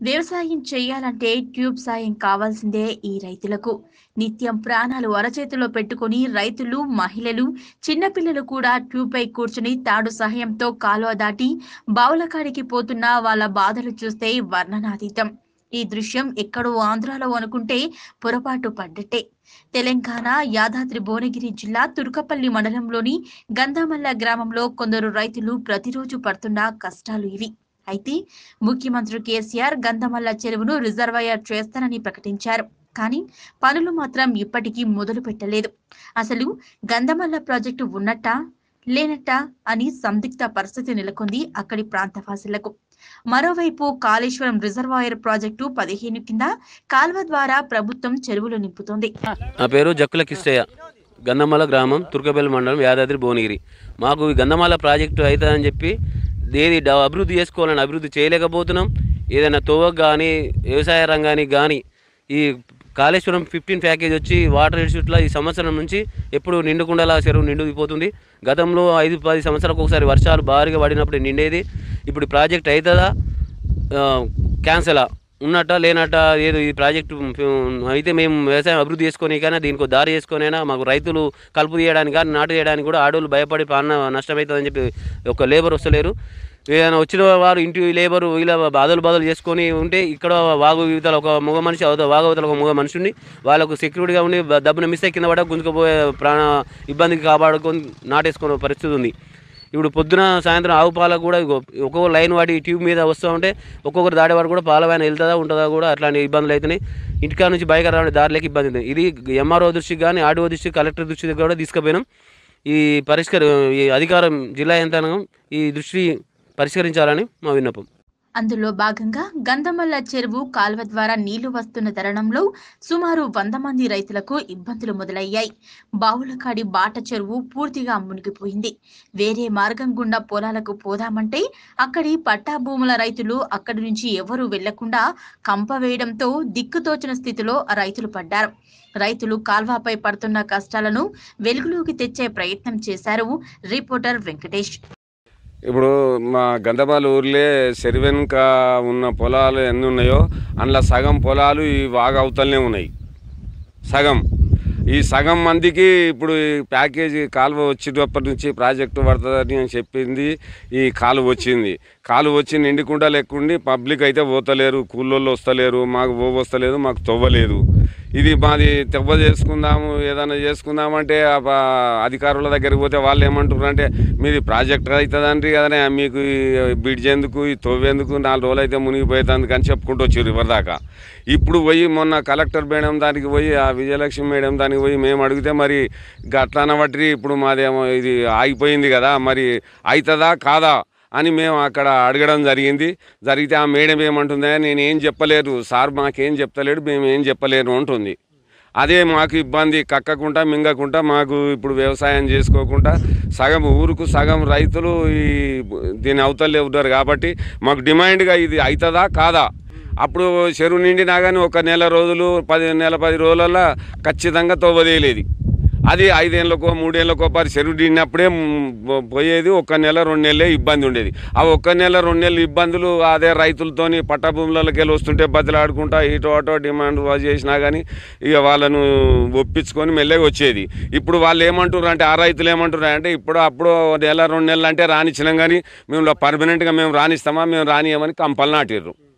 వ్యవసాయం చేయాలంటే ట్యూబ్ సాయం కావాల్సిందే ఈ రైతులకు నిత్యం ప్రాణాలు అరచేతిలో పెట్టుకుని రైతులు మహిళలు చిన్నపిల్లలు కూడా ట్యూబ్ పై కూర్చుని తాడు సహాయంతో కాలువ దాటి బావులకాడికి పోతున్న వాళ్ళ బాధలు చూస్తే వర్ణనాతీతం ఈ దృశ్యం ఎక్కడో ఆంధ్రాలో అనుకుంటే పొరపాటు పడ్డట్టే తెలంగాణ యాదాద్రి భువనగిరి జిల్లా తుర్కపల్లి మండలంలోని గంధామల్ల గ్రామంలో కొందరు రైతులు ప్రతిరోజు పడుతున్న కష్టాలు ఇవి అయితే ముఖ్యమంత్రి కేసీఆర్ గంధమల్ల చెరువును రిజర్వాయర్ చేస్తానని ప్రకటించారు కానీ పనులు మాత్రం ఇప్పటికీ మొదలు పెట్టలేదు అసలు గంధమల్ల ప్రాజెక్టు ఉన్నట్టా లేనట్టా అని సందిగ్ధ పరిస్థితి నెలకొంది అక్కడి ప్రాంతవాసులకు మరోవైపు కాళేశ్వరం రిజర్వాయర్ ప్రాజెక్టు పదిహేను కింద కాల్వ ద్వారా ప్రభుత్వం చెరువులు నింపుతోంది నా పేరు జక్కుల కిష్టయ్య గంధమాల గ్రామం తుర్కబెల్లి మండలం యాదాద్రి భువనగిరి మాకు ఈ గంధమాల ప్రాజెక్టు అవుతుందని చెప్పి ఏది డ- అభివృద్ధి చేసుకోవాలని అభివృద్ధి చేయలేకపోతున్నాం ఏదైనా తోవకు కానీ వ్యవసాయ రంగానికి కానీ ఈ కాళేశ్వరం ఫిఫ్టీన్ ప్యాకేజ్ వచ్చి వాటర్ ఇన్స్టిట్యూట్లో ఈ సంవత్సరం నుంచి ఎప్పుడు నిండుకుండలా చెరువు నిండిపోతుంది గతంలో ఐదు పది సంవత్సరాలకు ఒకసారి వర్షాలు భారీగా పడినప్పుడు నిండేది ఇప్పుడు ఈ ప్రాజెక్ట్ అవుతుందా క్యాన్సలా ఉన్నట్ట లేనట్ట ఏదో ఈ ప్రాజెక్టు ఉమ్, అయితే మేము వ్యవసాయం అభివృద్ధి చేసుకొని దీనికి ఒక దారి చేసుకొనైనా మాకు రైతులు కలుపు తీయడానికి కానీ నాటు చేయడానికి కూడా ఆడవాళ్ళు భయపడి ప్రాణ నష్టమవుతుందని చెప్పి ఒక లేబర్ వస్తలేరు ఏదైనా వచ్చిన వారు ఇంటి లేబరు ఇలా బాధలు బాధలు చేసుకొని ఉంటే ఇక్కడ వాగు ఇవతల ఒక మగ మనిషి అవతల వాగు అవతల ఒక మగ మనిషి ఉండి వాళ్ళకు సెక్యూరిటీగా ఉండి దబ్బున మిస్ అయ్యి కింద పడ గుంజుకుపోయే ప్రాణ ఇబ్బందికి కాపాడుకొని నాటేసుకునే పరిస్థితి ఉంది ఇప్పుడు పొద్దున సాయంత్రం ఆవు పాలకు కూడా ఇగో ఒక్కొక్క లైన్ వాడి ట్యూబ్ మీద వస్తూ ఉంటే ఒక్కొక్కరు దాడి వాడు కూడా పాల వ్యాన్ వెళ్తుందా ఉంటుందా కూడా అట్లాంటి ఇబ్బందులు అవుతున్నాయి ఇంటికా నుంచి బయట రావడానికి దారిలోకి ఇబ్బంది ఉంది ఇది ఎంఆర్ఓ దృష్టికి కానీ ఆర్డీఓ దృష్టికి కలెక్టర్ దృష్టికి కూడా తీసుకుపోయినాం ఈ పరిష్కరి ఈ అధికారం జిల్లా యంత్రాంగం ఈ దృష్టి పరిష్కరించాలని మా విన్నపం అందులో భాగంగా గంధమల్ల చెరువు కాల్వ ద్వారా నీళ్లు వస్తున్న తరుణంలో సుమారు వంద మంది రైతులకు ఇబ్బందులు మొదలయ్యాయి బావులకాడి బాట చెరువు పూర్తిగా మునిగిపోయింది వేరే మార్గం గుండా పొలాలకు పోదామంటే అక్కడి పట్టా భూముల రైతులు అక్కడి నుంచి ఎవరూ వెళ్లకుండా కంప వేయడంతో దిక్కుతోచిన స్థితిలో రైతులు పడ్డారు రైతులు కాల్వపై పడుతున్న కష్టాలను వెలుగులోకి తెచ్చే ప్రయత్నం చేశారు రిపోర్టర్ వెంకటేష్ ఇప్పుడు మా గంధమాల ఊర్లే సెరివెనుక ఉన్న పొలాలు ఎన్ని ఉన్నాయో అందులో సగం పొలాలు ఈ వాగ అవతలనే ఉన్నాయి సగం ఈ సగం మందికి ఇప్పుడు ఈ ప్యాకేజీ కాలువ వచ్చేటప్పటి నుంచి ప్రాజెక్టు పడుతుందని అని చెప్పింది ఈ కాలువ వచ్చింది కాలువ వచ్చి నిండుకుండా లెక్కుండి పబ్లిక్ అయితే పోతలేరు కూలోళ్ళు వస్తలేరు మాకు ఓ వస్తలేదు మాకు తవ్వలేదు ఇది మాది తెవ్వ చేసుకుందాము ఏదైనా చేసుకుందామంటే ఆ ప- అధికారుల దగ్గరికి పోతే వాళ్ళు ఏమంటారు అంటే మీది ప్రాజెక్ట్ అవుతుందంటే కదనే మీకు ఈ బిడ్జ్ ఎందుకు ఈ తవ్వేందుకు నాలుగు రోజులు అయితే మునిగిపోతుంది అని చెప్పుకుంటూ వచ్చారు ఇవ్వదాకా ఇప్పుడు పోయి మొన్న కలెక్టర్ మేడం దానికి పోయి ఆ విజయలక్ష్మి మేడం దానికి పోయి మేము అడిగితే మరి గట్లన బట్టి ఇప్పుడు మాదేమో ఇది ఆగిపోయింది కదా మరి అవుతుందా కాదా అని మేము అక్కడ అడగడం జరిగింది జరిగితే ఆ మేడం ఏమంటుందా నేను ఏం చెప్పలేరు సార్ మాకేం చెప్తలేడు మేము ఏం చెప్పలేరు అంటుంది అదే మాకు ఇబ్బంది కక్కకుండా మింగకుండా మాకు ఇప్పుడు వ్యవసాయం చేసుకోకుండా సగం ఊరుకు సగం రైతులు ఈ దీని అవతలే ఉన్నారు కాబట్టి మాకు డిమాండ్గా ఇది అవుతుందా కాదా అప్పుడు చెరువు నిండినా కానీ ఒక నెల రోజులు పది నెల పది రోజులలో ఖచ్చితంగా తవ్వదేయలేదు అది ఐదేళ్ళకో మూడేళ్ళకో పరి చెరువు నిండినప్పుడే మ్, పోయేది ఒక నెల రెండు నెలలే ఇబ్బంది ఉండేది ఆ ఒక్క నెల రెండు నెలలు ఇబ్బందులు అదే రైతులతోని పట్టభూములకి వెళ్ళి వస్తుంటే బద్దలాడుకుంటా ఇటో అటో డిమాండ్ చేసినా కానీ ఇక వాళ్ళను ఒప్పించుకొని మెల్లగా వచ్చేది ఇప్పుడు వాళ్ళు ఏమంటారు అంటే ఆ రైతులు ఏమంటారు అంటే ఇప్పుడు అప్పుడు నెల రెండు నెలలు అంటే రానిచ్చినాం కానీ మేము పర్మనెంట్గా మేము రానిస్తామా మేము రానియమని కంపల్ నాటిర్రు